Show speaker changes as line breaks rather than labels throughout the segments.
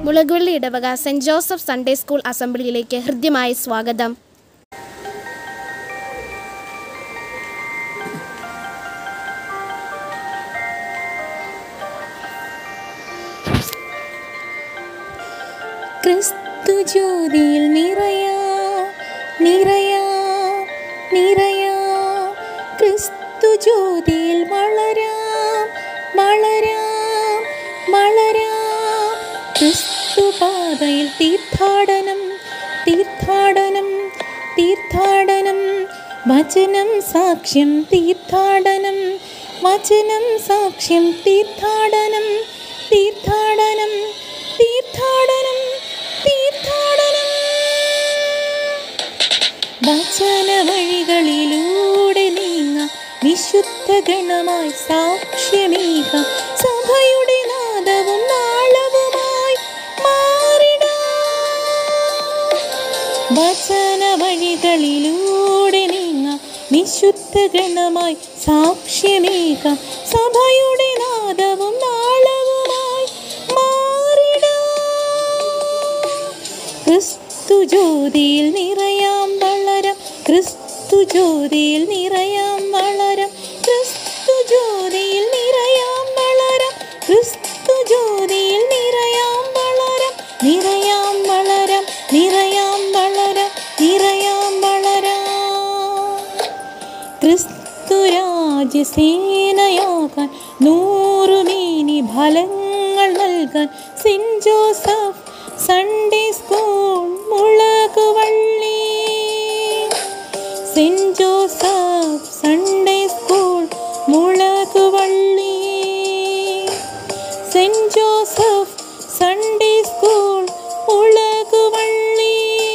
മുളകുവള്ളി ഇടവക Saint Joseph Sunday school അസംബ്ലിയിലേക്ക് ഹൃദ്യമായ സ്വാഗതം
ക്രിസ്തു ജ്യോതിയിൽ നിറയാ നിറയാ നിറയാ ക്രിസ്തു ജ്യോതിയിൽ വളരാം വളരാം വളരാം ക്രിസ്തു പാതയിൽ തീർത്ഥാടനം തീർത്ഥാടനം തീർത്ഥാടനം വചനം സാക്ഷ്യം തീർത്ഥാടനം വചനം സാക്ഷ്യം തീർത്ഥാടനം തീർത്ഥാടനം തീർത്ഥാടനം തീർത്ഥാടനം വചന വഴികളിലൂടെ നീങ്ങ വിശുദ്ധ ഗണമായി സാക്ഷ്യമീക സഭയുടെ നാദവും നാളവുമായി മാറിടാം വചന വഴികളിലൂടെ നീങ്ങ വിശുദ്ധ ഗണമായി സാക്ഷ്യമേകം സഭയുടെ നാദവും നാളവുമായി മാറിടാം ക്രിസ്തു ജ്യോതിയിൽ നിറയാം വളരം ക്രിസ്തു ജ്യോതിയിൽ നിറയാം വളരം ക്രിസ്തു ജ്യോതിയിൽ നിറയാം വളരം ക്രിസ്തു ജ്യോതിയിൽ നിറയാം വളരം നിറയാം വളരം നിറയാം വളരം നിറയാം വളരാം ക്രിസ്തുരാജ്യസേനയാകാൻ നൂറുമേനി ഫലങ്ങൾ നൽകാൻ Saint Joseph Sunday school Mulakuvalli Saint Joseph Sunday school Mulakuvalli Saint Joseph Sunday school Mulakuvalli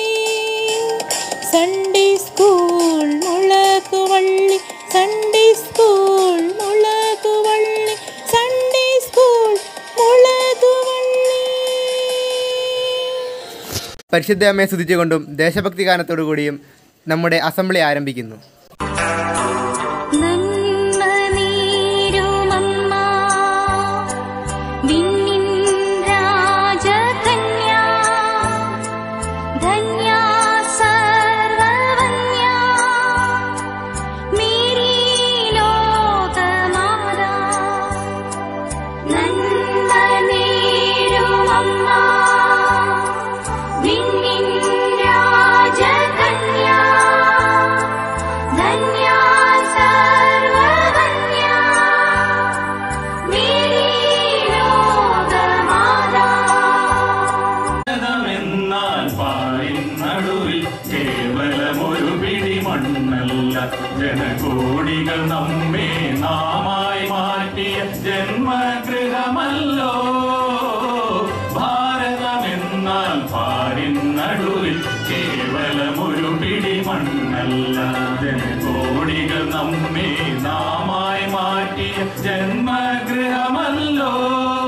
Sunday school Mulakuvalli Sunday school Mulakuvalli Sunday school Mulakuvalli
പരിശുദ്ധ അമ്മയെ സ്തുതിച്ചുകൊണ്ടും ദേശഭക്തി ഗാനത്തോടു കൂടിയും നമ്മുടെ അസംബ്ലി ആരംഭിക്കുന്നു
നന്മ നീരുമമ്മ വിണ്ണിൻ രാജകന്യാ ധന്യാ സർവവന്യാ മേരീ ലോകമാതാ നന്മ നീരുമമ്മ വിണ്ണിൻ രാജകന്യാ ധന്യാ സർവവന്യാ മേരീ ലോകമാതാ
എന്നാൽ പാരിൻ നടുവിൽ കേവലമൊരു പിടി മണ്ണല്ല ജനകോടികൾ നമ്മെ നാമായി മാറ്റിയ ജന്മഗൃഹമല്ലോ ഭാരതമെന്നാൽ പാരിൻ നടുവിൽ കേവലമൊരു പിടി മണ്ണല്ല ജനകോടികൾ നമ്മെ നാമായി മാറ്റിയ ജന്മഗൃഹമല്ലോ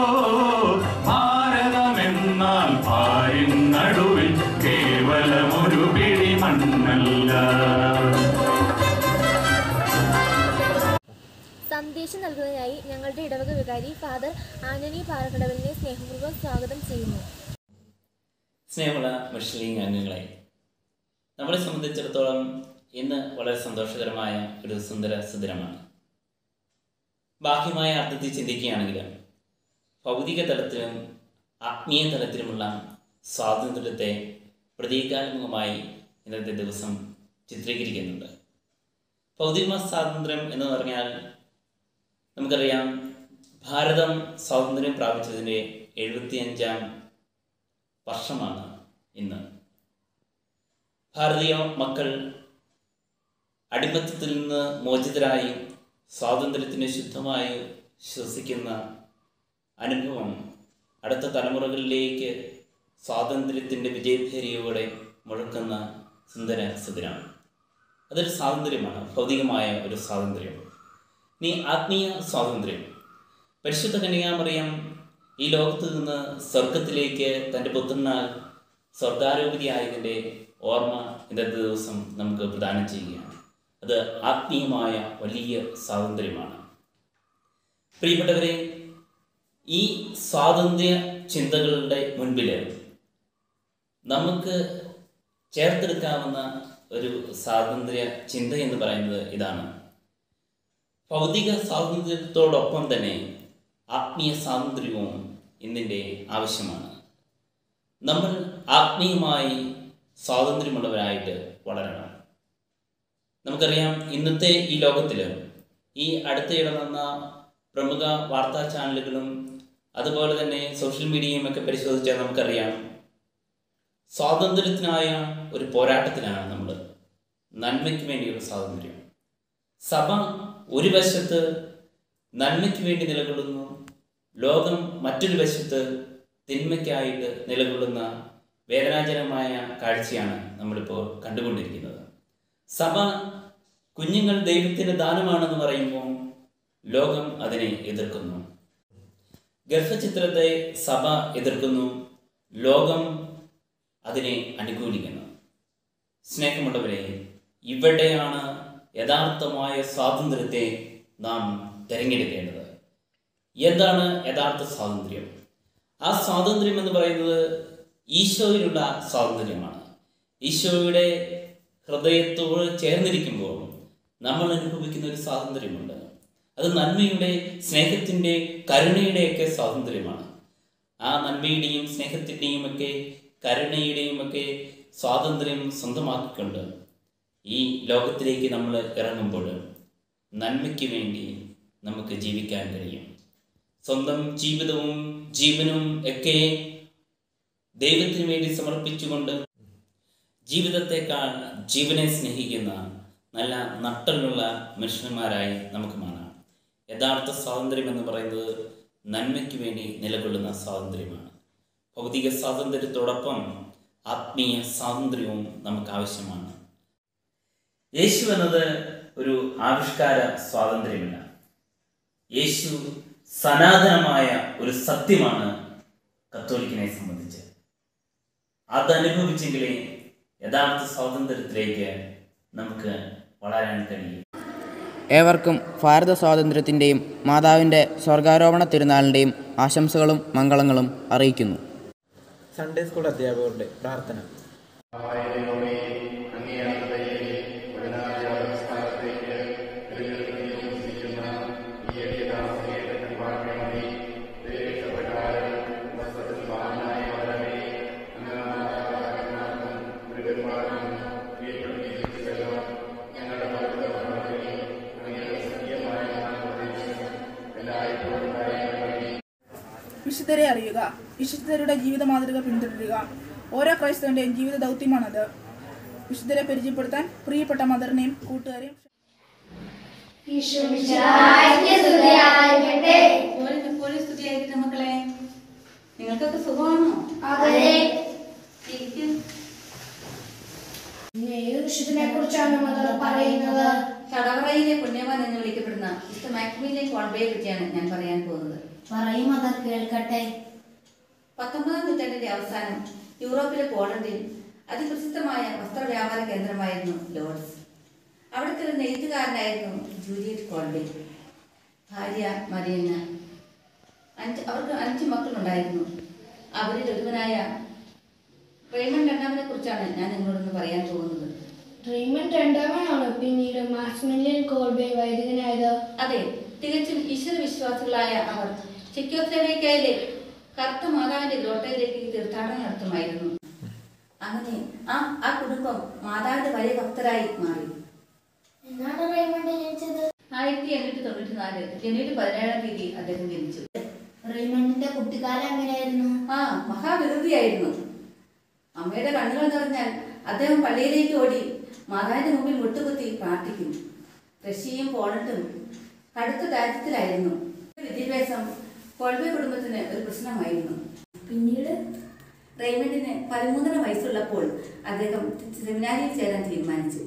ഭാരതമെന്നാൽ പാരിൻ നടുവിൽ കേവലമൊരു പിടി മണ്ണല്ല
സന്ദേശം നൽകുന്നതിനായി ഞങ്ങളുടെ ഇടവക വികാരി ഫാദർ ആന്റണി പാറക്കടവിലിനെ സ്നേഹപൂർവ്വം സ്വാഗതം ചെയ്യുന്നു
സ്നേഹമുള്ള മുസ്ലിം അംഗങ്ങളെ നമ്മളെ സംബന്ധിച്ചിടത്തോളം ഇന്ന് വളരെ സന്തോഷകരമായ ഒരു സുന്ദര സുദിനമാണ് ബാഹ്യമായ അർത്ഥത്തിൽ ചിന്തിക്കുകയാണെങ്കിൽ ഭൗതിക തലത്തിലും ആത്മീയ തലത്തിലുമുള്ള സ്വാതന്ത്ര്യത്തെ പ്രതീകാത്മകമായി ഇന്നത്തെ ദിവസം ചിത്രീകരിക്കുന്നുണ്ട് ഭൗതിക സ്വാതന്ത്ര്യം എന്ന് പറഞ്ഞാൽ നമുക്കറിയാം ഭാരതം സ്വാതന്ത്ര്യം പ്രാപിച്ചതിൻ്റെ എഴുപത്തിയഞ്ചാം വർഷമാണ് ഇന്ന് ഭാരതീയ മക്കൾ അടിമത്തത്തിൽ നിന്ന് മോചിതരായി സ്വാതന്ത്ര്യത്തിന് ശുദ്ധമായി ശ്വസിക്കുന്ന അനുഭവം അടുത്ത തലമുറകളിലേക്ക് സ്വാതന്ത്ര്യത്തിൻ്റെ വിജയഭേരിയോടെ മുഴക്കുന്ന സുന്ദര സുദിനാണ് അതൊരു സ്വാതന്ത്ര്യമാണ് ഭൗതികമായ ഒരു സ്വാതന്ത്ര്യം ഇനി ആത്മീയ സ്വാതന്ത്ര്യം പരിശുദ്ധ കന്യാമറിയം ഈ ലോകത്ത് നിന്ന് സ്വർഗത്തിലേക്ക് തൻ്റെ പുത്രനാൽ സ്വർഗാരോപതിയായതിൻ്റെ ഓർമ്മ ഇന്നത്തെ ദിവസം നമുക്ക് പ്രദാനം ചെയ്യുകയാണ് അത് ആത്മീയമായ വലിയ സ്വാതന്ത്ര്യമാണ് പ്രിയപ്പെട്ടവരെ ഈ സ്വാതന്ത്ര്യ ചിന്തകളുടെ മുൻപിൽ നമുക്ക് ചേർത്തെടുക്കാവുന്ന ഒരു സ്വാതന്ത്ര്യ ചിന്ത എന്ന് പറയുന്നത് ഇതാണ് ഭൗതിക സ്വാതന്ത്ര്യത്തോടൊപ്പം തന്നെ ആത്മീയ സ്വാതന്ത്ര്യവും ഇന്നിൻ്റെ ആവശ്യമാണ് നമ്മൾ ആത്മീയമായി സ്വാതന്ത്ര്യമുള്ളവരായിട്ട് വളരണം നമുക്കറിയാം ഇന്നത്തെ ഈ ലോകത്തിൽ ഈ അടുത്തിടെ നടന്ന പ്രമുഖ വാർത്താ ചാനലുകളും അതുപോലെ തന്നെ സോഷ്യൽ മീഡിയയും ഒക്കെ പരിശോധിച്ചാൽ നമുക്കറിയാം സ്വാതന്ത്ര്യത്തിനായ ഒരു പോരാട്ടത്തിലാണ് നമ്മൾ നന്മയ്ക്ക് വേണ്ടിയുള്ള സ്വാതന്ത്ര്യം സഭ ഒരു വശത്ത് നന്മയ്ക്ക് വേണ്ടി നിലകൊള്ളുന്നു ലോകം മറ്റൊരു വശത്ത് തിന്മയ്ക്കായിട്ട് നിലകൊള്ളുന്ന വേദനാജനകമായ കാഴ്ചയാണ് നമ്മളിപ്പോൾ കണ്ടുകൊണ്ടിരിക്കുന്നത് സഭ കുഞ്ഞുങ്ങൾ ദൈവത്തിന് ദാനമാണെന്ന് പറയുമ്പോൾ ലോകം അതിനെ എതിർക്കുന്നു ഗർഭചിത്രത്തെ സഭ എതിർക്കുന്നു ലോകം അതിനെ അനുകൂലിക്കുന്നു സ്നേഹമുള്ളവരെ ഇവിടെയാണ് യഥാർത്ഥമായ സ്വാതന്ത്ര്യത്തെ നാം തിരഞ്ഞെടുക്കേണ്ടത് എന്താണ് യഥാർത്ഥ സ്വാതന്ത്ര്യം ആ സ്വാതന്ത്ര്യം എന്ന് പറയുന്നത് ഈശോയിലുള്ള സ്വാതന്ത്ര്യമാണ് ഈശോയുടെ ഹൃദയത്തോട് ചേർന്നിരിക്കുമ്പോൾ നമ്മൾ അനുഭവിക്കുന്ന ഒരു സ്വാതന്ത്ര്യമുണ്ട് അത് നന്മയുടെ സ്നേഹത്തിൻ്റെ കരുണയുടെയൊക്കെ സ്വാതന്ത്ര്യമാണ് ആ നന്മയുടെയും സ്നേഹത്തിൻ്റെയും ഒക്കെ കരുണയുടെയും ഒക്കെ സ്വാതന്ത്ര്യം സ്വന്തമാക്കിക്കൊണ്ട് ഈ ലോകത്തിലേക്ക് നമ്മൾ ഇറങ്ങുമ്പോൾ നന്മയ്ക്ക് വേണ്ടി നമുക്ക് ജീവിക്കാൻ കഴിയും സ്വന്തം ജീവിതവും ജീവനും ഒക്കെ ദൈവത്തിന് വേണ്ടി സമർപ്പിച്ചുകൊണ്ട് ജീവിതത്തെക്കാൾ ജീവനെ സ്നേഹിക്കുന്ന നല്ല നട്ടലുള്ള മനുഷ്യന്മാരായി നമുക്ക് മാറാം യഥാർത്ഥ സ്വാതന്ത്ര്യം എന്ന് പറയുന്നത് നന്മയ്ക്ക് വേണ്ടി നിലകൊള്ളുന്ന സ്വാതന്ത്ര്യമാണ് ഭൗതിക സ്വാതന്ത്ര്യത്തോടൊപ്പം ആത്മീയ സ്വാതന്ത്ര്യവും നമുക്ക് ആവശ്യമാണ് യേശു എന്നത് ഒരു ആവിഷ്കാര സ്വാതന്ത്ര്യമല്ല യേശു സനാതനമായ ഒരു സത്യമാണ് കത്തോലിക്കിനെ സംബന്ധിച്ച് അതനുഭവിച്ചെങ്കിലേ യഥാർത്ഥ സ്വാതന്ത്ര്യത്തിലേക്ക് നമുക്ക് വളരാൻ കഴിയും
ഏവർക്കും ഭാരത സ്വാതന്ത്ര്യത്തിൻ്റെയും മാതാവിൻ്റെ സ്വർഗാരോപണ തിരുനാളിൻ്റെയും ആശംസകളും മംഗളങ്ങളും അറിയിക്കുന്നു
സൺഡേ സ്കൂൾ അധ്യാപകരുടെ പ്രാർത്ഥന
വിശുദ്ധരെ അറിയുക വിശുദ്ധരുടെ ജീവിത മാതൃക പിന്തുടരുക ഓരോ ക്രൈസ്തവന്റെയും ജീവിത ദൗത്യമാണത് വിശുദ്ധരെ പരിചയപ്പെടുത്താൻ പ്രിയപ്പെട്ട മദറിനെയും കൂട്ടുകാരെയും
പോലെ സ്തുതിയായിരിക്കട്ടെ മക്കളെ നിങ്ങൾക്കൊക്കെ സുഖമാണോ ഇരിക്ക്.
വിശുദ്ധനെ കുറിച്ചാണ് മദർ പറയുന്നത്
തടവറയിലെ പുണ്യവാൻ എന്ന് വിളിക്കപ്പെടുന്ന മിസ്റ്റർ മാക്മിലിയൻ കോൺബയെ പറ്റിയാണ് ഞാൻ പറയാൻ പോകുന്നത്
പറയും മദർ കേൾക്കട്ടെ
പത്തൊമ്പതാം നൂറ്റാണ്ടിന്റെ അവസാനം യൂറോപ്പിലെ പോളണ്ടിൽ അതിപ്രസിദ്ധമായ വസ്ത്രവ്യാപാര കേന്ദ്രമായിരുന്നു ലോർഡ്സ് അവിടുത്തെ ഒരു നെയ്ത്തുകാരനായിരുന്നു ജൂലിയറ്റ് കോൾബെ ഭാര്യ മരിയന്ന അഞ്ച് അവർക്ക് അഞ്ച് മക്കളുണ്ടായിരുന്നു അവരിൽ ഒരുവനായ റെയ്മണ്ട് രണ്ടാമനെ കുറിച്ചാണ് ഞാൻ നിങ്ങളോടൊന്ന് പറയാൻ പോകുന്നത്
റീമൻ രണ്ടാമനാണ് പിന്നീട് മാക്സിമിലിയൻ കോൾബെ വൈദികനായത്
അതെ തികച്ചും ഈശ്വര വിശ്വാസികളായ അവർ ചെക്കോസ്ലോവേക്കയിലെ കറുത്ത മാതാവിന്റെ ഗ്രോട്ടയിലേക്ക് തീർത്ഥാടനം നടത്തുമായിരുന്നു അങ്ങനെ ആ ആ കുടുംബം മാതാവിന്റെ വലിയ ഭക്തരായി മാറി
എന്നാണ് റീമണ്ട് ജനിച്ചത്
ആയിരത്തി എണ്ണൂറ്റി തൊണ്ണൂറ്റി നാല് ജനുവരി പതിനേഴാം തീയതി അദ്ദേഹം ജനിച്ചു
റീമണ്ടിന്റെ കുട്ടിക്കാലം എങ്ങനെയായിരുന്നു
ആ മഹാവികൃതിയായിരുന്നു അമ്മയുടെ കണ്ണുകൾ നിറഞ്ഞാൽ അദ്ദേഹം പള്ളിയിലേക്ക് ഓടി മാതാവിന്റെ മുമ്പിൽ മുട്ടുകുത്തി പ്രാർത്ഥിക്കും റഷ്യയും പോളണ്ടും കടുത്ത ദാരിദ്ര്യത്തിലായിരുന്നു വിദ്യാഭ്യാസം കോൾബെ കുടുംബത്തിന് ഒരു പ്രശ്നമായിരുന്നു
പിന്നീട്
റെയ്മണ്ടിന് പതിമൂന്നര വയസ്സുള്ളപ്പോൾ അദ്ദേഹം സെമിനാരിയിൽ ചേരാൻ തീരുമാനിച്ചു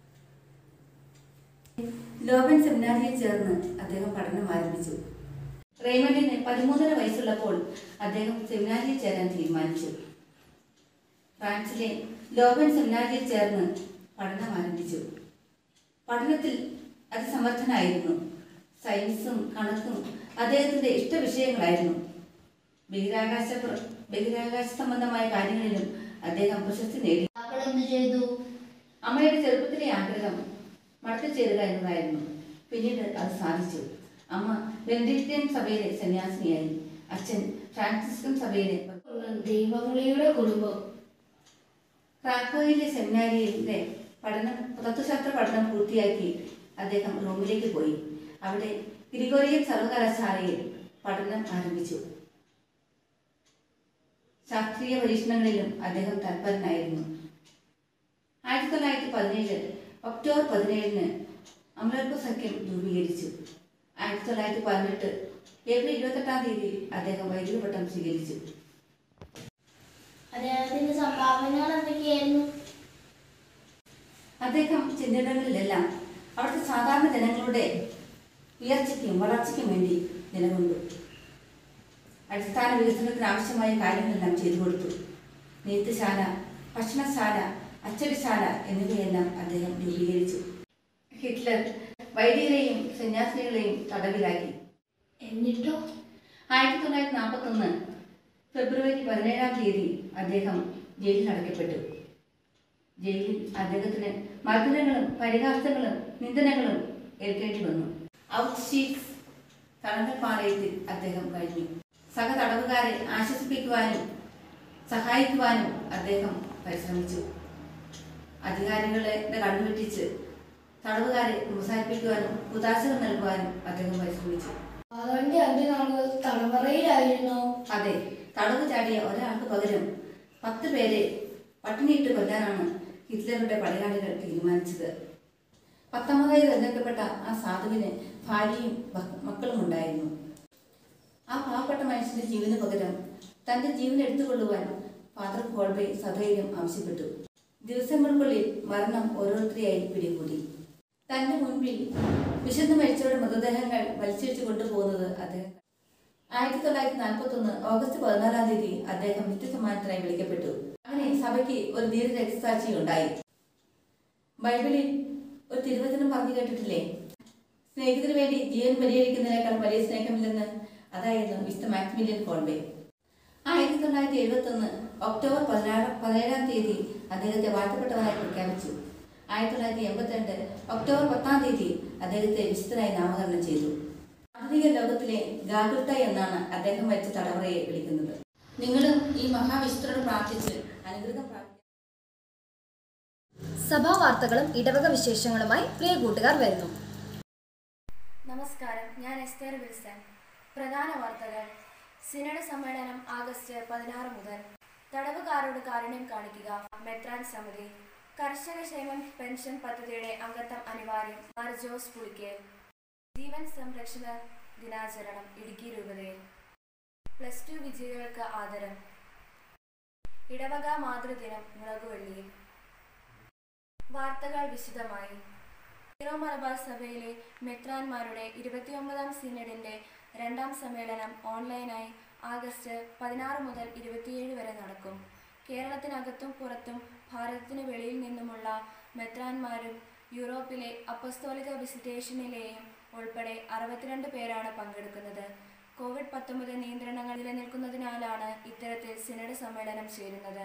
ലോബൻ സെമിനാരിയിൽ ചേർന്ന് അദ്ദേഹം പഠനം ആരംഭിച്ചു റെയ്മണ്ടിന് പതിമൂന്നര വയസ്സുള്ളപ്പോൾ അദ്ദേഹം സെമിനാരിയിൽ ചേരാൻ തീരുമാനിച്ചു ഫ്രാൻസിലെ ലോബൻ സെമിനാരിയിൽ ചേർന്ന് പഠനം ആരംഭിച്ചു പഠനത്തിൽ അതിസമർത്ഥനായിരുന്നു സയൻസും കണക്കും അദ്ദേഹത്തിന്റെ ഇഷ്ടവിഷയങ്ങളായിരുന്നു ബഹിരാകാശ പ്ര- ബഹിരാകാശ സംബന്ധമായ കാര്യങ്ങളിലും അദ്ദേഹം പ്രശസ്തി നേടി
എന്ത് ചെയ്തു
അമ്മയുടെ ചെറുപ്പത്തിലെ ആഗ്രഹം മഠത്തിൽ ചേരുക എന്നതായിരുന്നു പിന്നീട് അത് സാധിച്ചു അമ്മ ബെനഡിക്റ്റിയൻ സഭയിലെ സന്യാസിനിയായി അച്ഛൻ ഫ്രാൻസിസ്കൻ സഭയിലെ
ദൈവങ്ങളിയുടെ കുടുംബം
ക്രാക്കോയിലെ സെമിനാരിയിലെ പഠനം തത്വശാസ്ത്ര പഠനം പൂർത്തിയാക്കി അദ്ദേഹം റോമിലേക്ക് പോയി അവിടെ ഗ്രിഗോറിയൻ സർവകലാശാലയിൽ പഠനം ആരംഭിച്ചു ശാസ്ത്രീയ പരീക്ഷണങ്ങളിലും അദ്ദേഹം തൽപരനായിരുന്നു ആയിരത്തി തൊള്ളായിരത്തി പതിനേഴ് ഒക്ടോബർ പതിനേഴിന് അമലോത്ഭ സഖ്യം രൂപീകരിച്ചു ആയിരത്തി തൊള്ളായിരത്തി പതിനെട്ട് ഏപ്രിൽ ഇരുപത്തെട്ടാം തീയതി അദ്ദേഹം വൈദ്യുത പട്ടം സ്വീകരിച്ചു
അദ്ദേഹത്തിന്റെ സംഭാവനകൾ എന്തൊക്കെയായിരുന്നു
അദ്ദേഹം ചെന്നിടങ്ങളിലെല്ലാം അവിടുത്തെ സാധാരണ ജനങ്ങളുടെ ഉയർച്ചയ്ക്കും വളർച്ചയ്ക്കും വേണ്ടി നിലകൊണ്ടു അടിസ്ഥാന വികസനത്തിന് ആവശ്യമായ കാര്യങ്ങളെല്ലാം ചെയ്തു കൊടുത്തു നെയ്ത്തുശാല ഭക്ഷണശാല അച്ചടിശാല എന്നിവയെല്ലാം അദ്ദേഹം രൂപീകരിച്ചു ഹിറ്റ്ലർ വൈദികരെയും സന്യാസിനികളെയും തടവിലാക്കി
എന്നിട്ടോ
ആയിരത്തി തൊള്ളായിരത്തി നാൽപ്പത്തൊന്ന് ഫെബ്രുവരി പതിനേഴാം തീയതി അദ്ദേഹം ജയിലിൽ അടയ്ക്കപ്പെട്ടു ജയിലിൽ അദ്ദേഹത്തിന് മർദ്ദനങ്ങളും പരിഹാസങ്ങളും നിന്ദനങ്ങളും ഏൽക്കേണ്ടി വന്നു ഔട്ട്ഷീറ്റ്സ് തടങ്കൽപ്പാളയത്തിൽ അദ്ദേഹം കഴിഞ്ഞു സഹ തടവുകാരെ ആശ്വസിപ്പിക്കുവാനും സഹായിക്കുവാനും അദ്ദേഹം പരിശ്രമിച്ചു അധികാരികളെ കണ്ണുവെട്ടിച്ച് തടവുകാരെ പ്രോത്സാഹിപ്പിക്കുവാനും ഉദാശകൾ നൽകുവാനും അദ്ദേഹം പരിശ്രമിച്ചു
അവന്റെ അന്ത്യനാളുകൾ തടവറയിലായിരുന്നു
അതെ തടവ് ചാടിയ ഒരാൾക്ക് പകരം പത്ത് പേരെ പട്ടിണിയിട്ട് കൊല്ലാനാണ് ഹിറ്റ്ലറുടെ പടയാളികൾ തീരുമാനിച്ചത് പത്തൊമ്പതായി തിരഞ്ഞെടുക്കപ്പെട്ട ആ സാധുവിന് ഭാര്യയും മക്ക- മക്കളും ഉണ്ടായിരുന്നു ആ പാവപ്പെട്ട മനുഷ്യന്റെ ജീവന് പകരം തന്റെ ജീവൻ എടുത്തുകൊള്ളുവാൻ ഫാദർ കോൾബെ സധൈര്യം ആവശ്യപ്പെട്ടു ദിവസങ്ങൾക്കുള്ളിൽ മരണം ഓരോരുത്തരെയായി പിടികൂടി തന്റെ മുൻപിൽ വിശന്ന് മരിച്ചവരുടെ മൃതദേഹങ്ങൾ വലിച്ചിഴിച്ചു കൊണ്ടുപോകുന്നത് അദ്ദേഹം ആയിരത്തി തൊള്ളായിരത്തി നാൽപ്പത്തി ഒന്ന് ഓഗസ്റ്റ് പതിനാലാം തീയതി അദ്ദേഹം നിത്യസമ്മാനത്തിനായി വിളിക്കപ്പെട്ടു അങ്ങനെ സഭയ്ക്ക് ഒരു ധീര രക്തസാക്ഷി ഉണ്ടായി ബൈബിളിൽ ഒരു തിരുവചനം പറഞ്ഞു കേട്ടിട്ടില്ലേ സ്നേഹിതന് വേണ്ടി ജീവൻ പരിഹരിക്കുന്നതിനേക്കാൾ വലിയ സ്നേഹമില്ലെന്ന് അതായിരുന്നു വിശുദ്ധ മാക്സിമിലിയൻ കോൺവേ ആയിരത്തി തൊള്ളായിരത്തി എഴുപത്തി ഒന്ന് ഒക്ടോബർ പതിനാറ് പതിനേഴാം തീയതി അദ്ദേഹത്തെ വാഴ്ത്തപ്പെട്ടവനായി പ്രഖ്യാപിച്ചു ആയിരത്തി തൊള്ളായിരത്തി എൺപത്തിരണ്ട് ഒക്ടോബർ പത്താം തീയതി അദ്ദേഹത്തെ വിശുദ്ധനായി നാമകരണം ചെയ്തു ആധുനിക ലോകത്തിലെ ഗാഗുൽത്ത എന്നാണ് അദ്ദേഹം മരിച്ച തടവറയെ വിളിക്കുന്നത് നിങ്ങളും ഈ മഹാവിശുദ്ധരോട് പ്രാർത്ഥിച്ച് അനുഗ്രഹം പ്രാർത്ഥിക്കും
സഭാ വാർത്തകളും ഇടവക വിശേഷങ്ങളുമായി പ്രിയ കൂട്ടുകാർ വരുന്നു
നമസ്കാരം ഞാൻ എസ്തേർ വിൽസൺ പ്രധാന വാർത്തകൾ സിനഡ് സമ്മേളനം ആഗസ്റ്റ് പതിനാറ് മുതൽ തടവുകാരോട് കാരുണ്യം കാണിക്കുക മെത്രാൻ സമിതി കർഷക ക്ഷേമം പെൻഷൻ പദ്ധതിയുടെ അംഗത്വം അനിവാര്യം മാർ ജോസ് പുളിക്കൽ ജീവൻ സംരക്ഷണ ദിനാചരണം ഇടുക്കി രൂപതയിൽ പ്ലസ് ടു വിജയികൾക്ക് ആദരം ഇടവക മാതൃദിനം മുളകുവള്ളിയിൽ വാർത്തകൾ വിശദമായി സീറോ മലബാർ സഭയിലെ മെത്രാന്മാരുടെ ഇരുപത്തിയൊമ്പതാം സിനഡിന്റെ രണ്ടാം സമ്മേളനം ഓൺലൈനായി ആഗസ്റ്റ് പതിനാറ് മുതൽ ഇരുപത്തിയേഴ് വരെ നടക്കും കേരളത്തിനകത്തും പുറത്തും ഭാരതത്തിന് വെളിയിൽ നിന്നുമുള്ള മെത്രാന്മാരും യൂറോപ്പിലെ അപ്പസ്തോലിക വിസിറ്റേഷനിലെയും ഉൾപ്പെടെ അറുപത്തിരണ്ട് പേരാണ് പങ്കെടുക്കുന്നത് കോവിഡ് പത്തൊമ്പത് നിയന്ത്രണങ്ങൾ നിലനിൽക്കുന്നതിനാലാണ് ഇത്തരത്തിൽ സിനഡ് സമ്മേളനം ചേരുന്നത്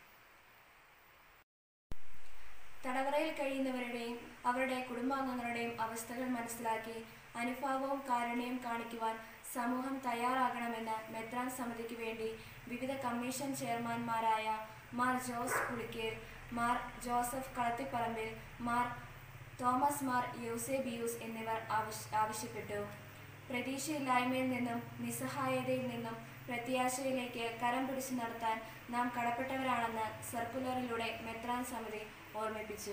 തടവറയിൽ കഴിയുന്നവരുടെയും അവരുടെ കുടുംബാംഗങ്ങളുടെയും അവസ്ഥകൾ മനസ്സിലാക്കി അനുഭാവവും കാരുണ്യവും കാണിക്കുവാൻ സമൂഹം തയ്യാറാകണമെന്ന് മെത്രാൻ സമിതിക്ക് വേണ്ടി വിവിധ കമ്മീഷൻ ചെയർമാൻമാരായ മാർ ജോസ് പുളിക്കേർ മാർ ജോസഫ് കളത്തിപ്പറമ്പിൽ മാർ തോമസ് മാർ യൂസേബിയൂസ് എന്നിവർ ആവശ്യ ആവശ്യപ്പെട്ടു പ്രതീക്ഷയില്ലായ്മയിൽ നിന്നും നിസ്സഹായതയിൽ നിന്നും പ്രത്യാശയിലേക്ക് കരം പിടിച്ചു നടത്താൻ നാം കടപ്പെട്ടവരാണെന്ന് സർക്കുലറിലൂടെ മെത്രാൻ സമിതി ഓർമ്മിപ്പിച്ചു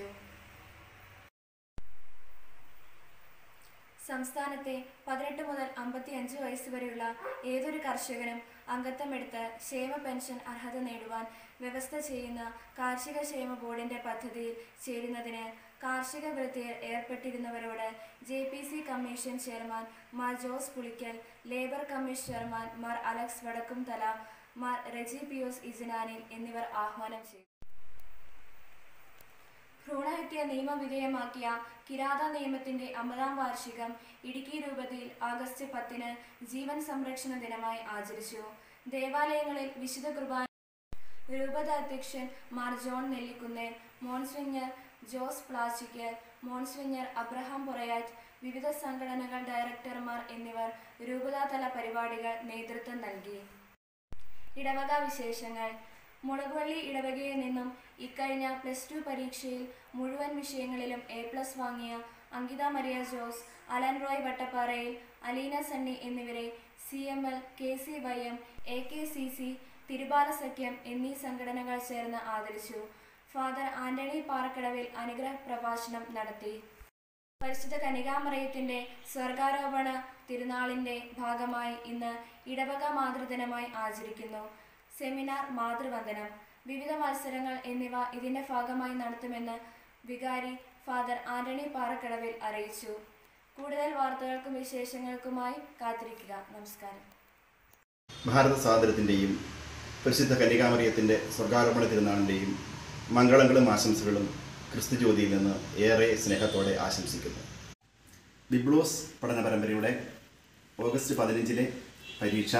സംസ്ഥാനത്തെ പതിനെട്ട് മുതൽ അമ്പത്തി അഞ്ച് വയസ്സ് വരെയുള്ള ഏതൊരു കർഷകനും അംഗത്വമെടുത്ത് ക്ഷേമ പെൻഷൻ അർഹത നേടുവാൻ വ്യവസ്ഥ ചെയ്യുന്ന കാർഷിക ക്ഷേമ ബോർഡിന്റെ പദ്ധതിയിൽ ചേരുന്നതിന് കാർഷിക വൃത്തിയിൽ ഏർപ്പെട്ടിരുന്നവരോട് J P C commission chairman Mar Jose Pulickal labour commission chairman Mar Alex Vadakkumthala Mar Remigiose Inchananiyil എന്നിവർ ആഹ്വാനം ചെയ്തു ഭ്രൂണഹത്യ നിയമവിധേയമാക്കിയ കിരാത നിയമത്തിന്റെ അമ്പതാം വാർഷികം ഇടുക്കി രൂപതയിൽ ആഗസ്റ്റ് പത്തിന് ജീവൻ സംരക്ഷണ ദിനമായി ആചരിച്ചു ദേവാലയങ്ങളിൽ വിശുദ്ധ കുർബാന രൂപത അധ്യക്ഷൻ മാർ ജോൺ നെല്ലിക്കുന്നേൽ മോൺസ്വിഞ്ഞർ ജോസ് പ്ലാച്ചിക്കൽ മോൺസ്വിഞ്ഞർ അബ്രഹാം പൊറയാറ്റ് വിവിധ സംഘടനകൾ ഡയറക്ടർമാർ എന്നിവർ രൂപതാതല പരിപാടികൾ നേതൃത്വം നൽകി ഇടവക വിശേഷങ്ങൾ മുളകുവള്ളി ഇടവകയിൽ നിന്നും ഇക്കഴിഞ്ഞ പ്ലസ് ടു പരീക്ഷയിൽ മുഴുവൻ വിഷയങ്ങളിലും എ പ്ലസ് വാങ്ങിയ അങ്കിത മരിയ ജോസ് അലൻ റോയ് വട്ടപ്പാറയിൽ അലീന സണ്ണി എന്നിവരെ C M L K C Y M A K C C തിരുബാല സഖ്യം എന്നീ സംഘടനകൾ ചേർന്ന് ആദരിച്ചു ഫാദർ ആന്റണി പാറക്കടവിൽ അനുഗ്രഹ പ്രഭാഷണം നടത്തി പരിശുദ്ധ കനികാമറയത്തിന്റെ സ്വർഗാരോപണ തിരുനാളിന്റെ ഭാഗമായി ഇന്ന് ഇടവക മാതൃദിനമായി ആചരിക്കുന്നു സെമിനാർ മാതൃവന്ദനം വിവിധ മത്സരങ്ങൾ എന്നിവ ഇതിന്റെ ഭാഗമായി നടത്തുമെന്ന് വികാരി ഫാദർ ആന്റണി പാറക്കടവിൽ അറിയിച്ചു കൂടുതൽ വാർത്തകൾക്കും വിശേഷങ്ങൾക്കുമായി കാത്തിരിക്കുക നമസ്കാരം
ഭാരത സ്വാതന്ത്ര്യത്തിൻ്റെയും പരിശുദ്ധ കന്യകാമറിയത്തിൻ്റെ സ്വർഗാരോപണ തിരുനാളിൻ്റെയും മംഗളങ്ങളും ആശംസകളും ക്രിസ്തു ജ്യോതിയിൽ നിന്ന് ഏറെ സ്നേഹത്തോടെ ആശംസിക്കുന്നു ബിബ്ലോസ് പഠന പരമ്പരയുടെ ഓഗസ്റ്റ് പതിനഞ്ചിലെ പരീക്ഷ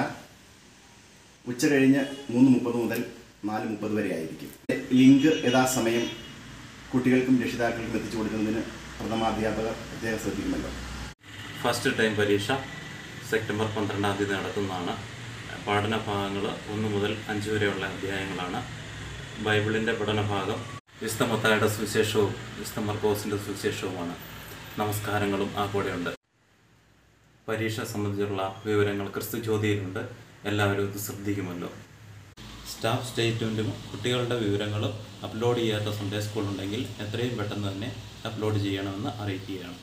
ഉച്ച കഴിഞ്ഞ് മൂന്ന് മുപ്പത് മുതൽ നാല് മുപ്പത് വരെ ആയിരിക്കും ലിങ്ക് യഥാസമയം കുട്ടികൾക്കും രക്ഷിതാക്കൾക്കും എത്തിച്ചു കൊടുക്കുന്നതിന് പ്രഥമാധ്യാപകർ പ്രത്യേകം ശ്രദ്ധിക്കുമല്ലോ
ഫസ്റ്റ് ടൈം പരീക്ഷ സെപ്റ്റംബർ പന്ത്രണ്ടാം തീയതി നടത്തുന്നതാണ് പഠന ഭാഗങ്ങൾ ഒന്ന് മുതൽ അഞ്ച് വരെയുള്ള അധ്യായങ്ങളാണ് ബൈബിളിൻ്റെ പഠനഭാഗം വിശുദ്ധ മത്തായുടെ സുവിശേഷവും വിശുദ്ധ മർക്കോസിൻ്റെ സുവിശേഷവുമാണ് നമസ്കാരങ്ങളും ആ കൂടെയുണ്ട് പരീക്ഷ സംബന്ധിച്ചുള്ള വിവരങ്ങൾ ക്രിസ്തു ജ്യോതിയിലുണ്ട് എല്ലാവരും ഇത് ശ്രദ്ധിക്കുമല്ലോ സ്റ്റാഫ് സ്റ്റേറ്റ്മെൻറ്റും കുട്ടികളുടെ വിവരങ്ങളും അപ്ലോഡ് ചെയ്യാത്ത സൺഡേ സ്കൂൾ ഉണ്ടെങ്കിൽ എത്രയും പെട്ടെന്ന് തന്നെ അപ്ലോഡ് ചെയ്യണമെന്ന് അറിയിക്കുകയാണ്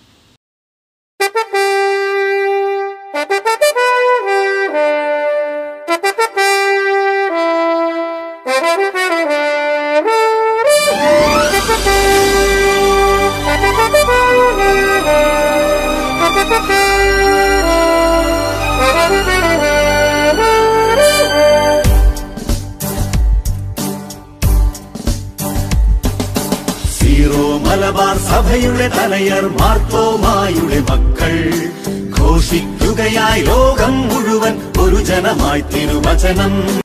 സീറോ മലബാർ സഭയുടെ തലയർ മാർത്തോമായുടെ മക്കൾ ഘോഷിക്കുകയായി ലോകം മുഴുവൻ ഒരു ജനമായി തിരുവചനം